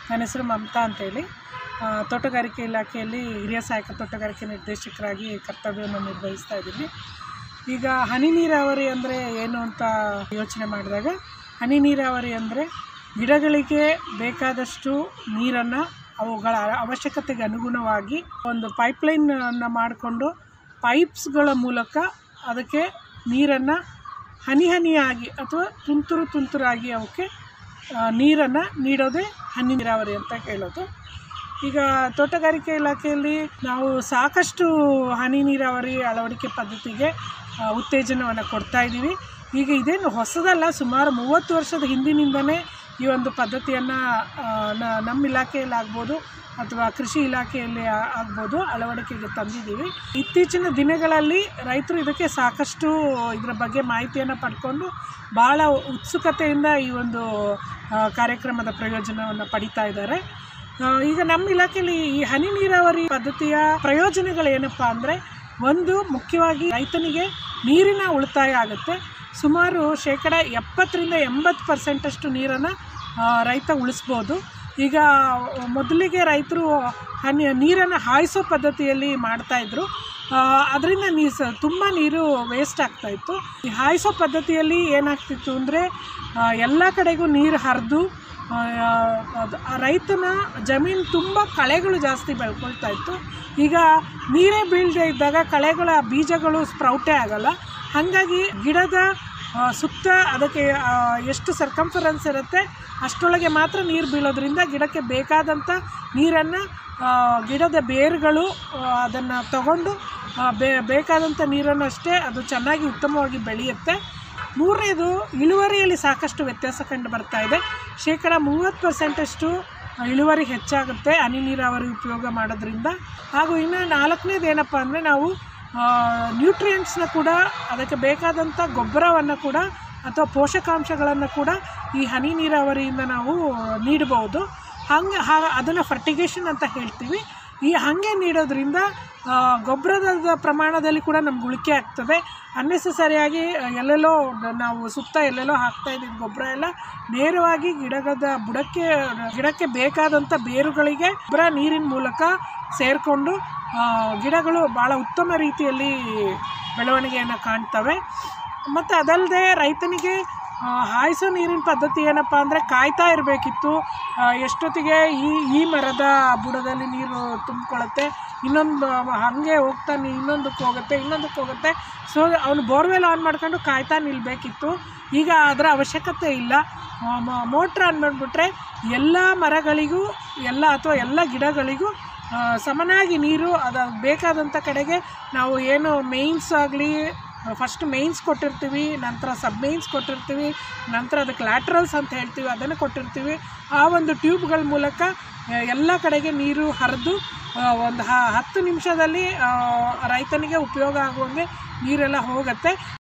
ನನ್ನ ಹೆಸರು ಮಮತಾ ಅಂತೇಳಿ ಆ, ತೋಟಗಾರಿಕೆ ಇಲಾಖೆಯಲ್ಲಿ ಹಿರಿಯ ಸಹಾಯಕ ತೋಟಗಾರಿಕೆ ನಿರ್ದೇಶಕರಾಗಿ ಕರ್ತವ್ಯವನ್ನು ನಿರ್ವಹಿಸ್ತಾ ಇದ್ದೀನಿ ಈಗ ಹನಿ ನೀರಾವರಿ ಅಂದರೆ ಏನು ಅಂತ ಯೋಚನೆ ಮಾಡಿದಾಗ ಹನಿ ನೀರಾವರಿ ಅಂದರೆ ಗಿಡಗಳಿಗೆ ಬೇಕಾದಷ್ಟು ನೀರನ್ನು ಅವುಗಳ ಅವಶ್ಯಕತೆಗೆ ಅನುಗುಣವಾಗಿ ಒಂದು ಪೈಪ್ಲೈನನ್ನು ಮಾಡಿಕೊಂಡು ಪೈಪ್ಸ್ಗಳ ಮೂಲಕ ಅದಕ್ಕೆ ನೀರನ್ನು ಹನಿ ಹನಿಯಾಗಿ ಅಥವಾ ತುಂತುರು ತುಂತುರಾಗಿ ಅವಕ್ಕೆ ನೀರನ್ನು ನೀಡೋದೇ ಹನಿ ನೀರಾವರಿ ಅಂತ ಹೇಳೋದು ಈಗ ತೋಟಗಾರಿಕೆ ಇಲಾಖೆಯಲ್ಲಿ ನಾವು ಸಾಕಷ್ಟು ಹನಿ ನೀರಾವರಿ ಅಳವಡಿಕೆ ಪದ್ಧತಿಗೆ ಆ, ಉತ್ತೇಜನವನ್ನು ಕೊಡ್ತಾ ಇದ್ದೀವಿ ಈಗ ಇದೇನು ಹೊಸದಲ್ಲ ಸುಮಾರು ಮೂವತ್ತು ವರ್ಷದ ಹಿಂದಿನಿಂದನೇ ಈ ಒಂದು ಪದ್ಧತಿಯನ್ನು ನಮ್ಮ ಇಲಾಖೆಯಲ್ಲಿ ಆಗ್ಬೋದು ಅಥವಾ ಕೃಷಿ ಇಲಾಖೆಯಲ್ಲಿ ಆ- ಆಗ್ಬೋದು ಅಳವಡಿಕೆಗೆ ತಂದಿದ್ದೀವಿ ಇತ್ತೀಚಿನ ದಿನಗಳಲ್ಲಿ ರೈತರು ಇದಕ್ಕೆ ಸಾಕಷ್ಟು ಇದರ ಬಗ್ಗೆ ಮಾಹಿತಿಯನ್ನು ಪಡ್ಕೊಂಡು ಭಾಳ ಉತ್ಸುಕತೆಯಿಂದ ಈ ಒಂದು ಆ, ಕಾರ್ಯಕ್ರಮದ ಪ್ರಯೋಜನವನ್ನು ಪಡಿತಾ ಇದ್ದಾರೆ ಆ, ಈಗ ನಮ್ಮ ಇಲಾಖೆಯಲ್ಲಿ ಈ ಹನಿ ನೀರಾವರಿ ಪದ್ಧತಿಯ ಪ್ರಯೋಜನಗಳೇನಪ್ಪ ಅಂದರೆ ಒಂದು ಮುಖ್ಯವಾಗಿ ರೈತನಿಗೆ ನೀರಿನ ಉಳಿತಾಯ ಆಗುತ್ತೆ ಸುಮಾರು ಶೇಕಡ ಎಪ್ಪತ್ತರಿಂದ ಎಂಬತ್ತು ಪರ್ಸೆಂಟಷ್ಟು ನೀರನ್ನು ರೈತ ಉಳಿಸ್ಬೋದು ಈಗ ಮೊದಲಿಗೆ ರೈತರು ಹನಿ ನೀರನ್ನು ಹಾಯಿಸೋ ಪದ್ಧತಿಯಲ್ಲಿ ಮಾಡ್ತಾಯಿದ್ರು ಅದರಿಂದ ನೀ ಸ ತುಂಬ ನೀರು ವೇಸ್ಟ್ ಆಗ್ತಾಯಿತ್ತು ಈ ಹಾಯಿಸೋ ಪದ್ಧತಿಯಲ್ಲಿ ಏನಾಗ್ತಿತ್ತು ಅಂದರೆ ಎಲ್ಲ ಕಡೆಗೂ ನೀರು ಹರಿದು ಆ ರೈತನ ಜಮೀನು ತುಂಬ ಕಳೆಗಳು ಜಾಸ್ತಿ ಬೆಳ್ಕೊಳ್ತಾ ಇತ್ತು ಈಗ ನೀರೇ ಬೀಳದೆ ಇದ್ದಾಗ ಕಳೆಗಳ ಬೀಜಗಳು ಸ್ಪ್ರೌಟೇ ಆಗಲ್ಲ ಹಾಗಾಗಿ ಗಿಡದ ಆ, ಸುತ್ತ ಅದಕ್ಕೆ ಆ, ಎಷ್ಟು ಸರ್ಕಂಫರೆನ್ಸ್ ಇರುತ್ತೆ ಅಷ್ಟರೊಳಗೆ ಮಾತ್ರ ನೀರು ಬೀಳೋದ್ರಿಂದ ಗಿಡಕ್ಕೆ ಬೇಕಾದಂಥ ನೀರನ್ನು ಗಿಡದ ಬೇರುಗಳು ಅದನ್ನು ತಗೊಂಡು ಆ, ಬೇ ಬೇಕಾದಂಥ ನೀರನ್ನು ಅಷ್ಟೇ ಅದು ಚೆನ್ನಾಗಿ ಉತ್ತಮವಾಗಿ ಬೆಳೆಯುತ್ತೆ ಮೂರನೇದು ಇಳುವರಿಯಲ್ಲಿ ಸಾಕಷ್ಟು ವ್ಯತ್ಯಾಸ ಕಂಡು ಬರ್ತಾ ಇದೆ ಶೇಕಡ ಮೂವತ್ತು ಪರ್ಸೆಂಟಷ್ಟು ಇಳುವರಿ ಹೆಚ್ಚಾಗುತ್ತೆ ಹನಿ ನೀರಾವರಿ ಉಪಯೋಗ ಮಾಡೋದ್ರಿಂದ ಹಾಗೂ ಇನ್ನು ನಾಲ್ಕನೇದು ಏನಪ್ಪ ಅಂದರೆ ನಾವು ನ್ಯೂಟ್ರಿಯೆಂಟ್ಸ್ನ ಕೂಡ ಅದಕ್ಕೆ ಬೇಕಾದಂಥ ಗೊಬ್ಬರವನ್ನು ಕೂಡ ಅಥವಾ ಪೋಷಕಾಂಶಗಳನ್ನು ಕೂಡ ಈ ಹನಿ ನೀರಾವರಿಯಿಂದ ನಾವು ನೀಡಬಹುದು ಹಂಗೆ ಹಾ ಅದನ್ನು ಫರ್ಟಿಗೇಷನ್ ಅಂತ ಹೇಳ್ತೀವಿ ಈ ಹಾಗೆ ನೀಡೋದ್ರಿಂದ ಆ, ಗೊಬ್ಬರದ ಪ್ರಮಾಣದಲ್ಲಿ ಕೂಡ ನಮ್ಗೆ ಉಳಿಕೆ ಆಗ್ತದೆ ಅನ್ನೆಸಸರಿಯಾಗಿ ಎಲ್ಲೆಲ್ಲೋ ನಾವು ಸುತ್ತ ಎಲ್ಲೆಲ್ಲೋ ಹಾಕ್ತಾ ಇದ್ದಿದ್ದು ಗೊಬ್ಬರ ಎಲ್ಲ ನೇರವಾಗಿ ಗಿಡದ ಬುಡಕ್ಕೆ ಗಿಡಕ್ಕೆ ಬೇಕಾದಂಥ ಬೇರುಗಳಿಗೆ ಗೊಬ್ಬರ ನೀರಿನ ಮೂಲಕ ಸೇರಿಕೊಂಡು ಗಿಡಗಳು ಭಾಳ ಉತ್ತಮ ರೀತಿಯಲ್ಲಿ ಬೆಳವಣಿಗೆಯನ್ನು ಕಾಣ್ತವೆ ಮತ್ತು ಅದಲ್ಲದೆ ರೈತನಿಗೆ ಆ, ಹಾಯಿಸೋ ನೀರಿನ ಪದ್ಧತಿ ಏನಪ್ಪ ಅಂದರೆ ಕಾಯ್ತಾ ಇರಬೇಕಿತ್ತು ಎಷ್ಟೊತ್ತಿಗೆ ಈ ಈ ಮರದ ಬುಡದಲ್ಲಿ ನೀರು ತುಂಬಿಕೊಳ್ಳುತ್ತೆ ಇನ್ನೊಂದು ಹಾಗೆ ಹೋಗ್ತಾನೆ ಇನ್ನೊಂದಕ್ಕೆ ಹೋಗುತ್ತೆ ಇನ್ನೊಂದಕ್ಕೆ ಹೋಗುತ್ತೆ ಸೊ ಅವನು ಬೋರ್ವೆಲ್ ಆನ್ ಮಾಡ್ಕೊಂಡು ಕಾಯ್ತಾ ನಿಲ್ಲಬೇಕಿತ್ತು ಈಗ ಅದರ ಅವಶ್ಯಕತೆ ಇಲ್ಲ ಮೋಟ್ರ್ ಆನ್ ಮಾಡಿಬಿಟ್ರೆ ಎಲ್ಲ ಮರಗಳಿಗೂ ಎಲ್ಲ ಅಥವಾ ಎಲ್ಲ ಗಿಡಗಳಿಗೂ ಆ, ಸಮನಾಗಿ ನೀರು ಅದು ಬೇಕಾದಂಥ ಕಡೆಗೆ ನಾವು ಏನು ಮೇಯ್ನ್ಸ್ ಆಗಲಿ ಫಸ್ಟ್ ಮೇಯ್ನ್ಸ್ ಕೊಟ್ಟಿರ್ತೀವಿ ನಂತರ ಸಬ್ ಮೇಯ್ನ್ಸ್ ಕೊಟ್ಟಿರ್ತೀವಿ ನಂತರ ಅದಕ್ಕೆ ಲ್ಯಾಟ್ರಲ್ಸ್ ಅಂತ ಹೇಳ್ತೀವಿ ಅದನ್ನು ಕೊಟ್ಟಿರ್ತೀವಿ ಆ ಒಂದು ಟ್ಯೂಬ್ಗಳ ಮೂಲಕ ಆ, ಎಲ್ಲ ಕಡೆಗೆ ನೀರು ಹರಿದು ಒಂದು ಹ ಹತ್ತು ನಿಮಿಷದಲ್ಲಿ ಆ, ರೈತನಿಗೆ ಉಪಯೋಗ ಆಗುವಂಗೆ ನೀರೆಲ್ಲ ಹೋಗುತ್ತೆ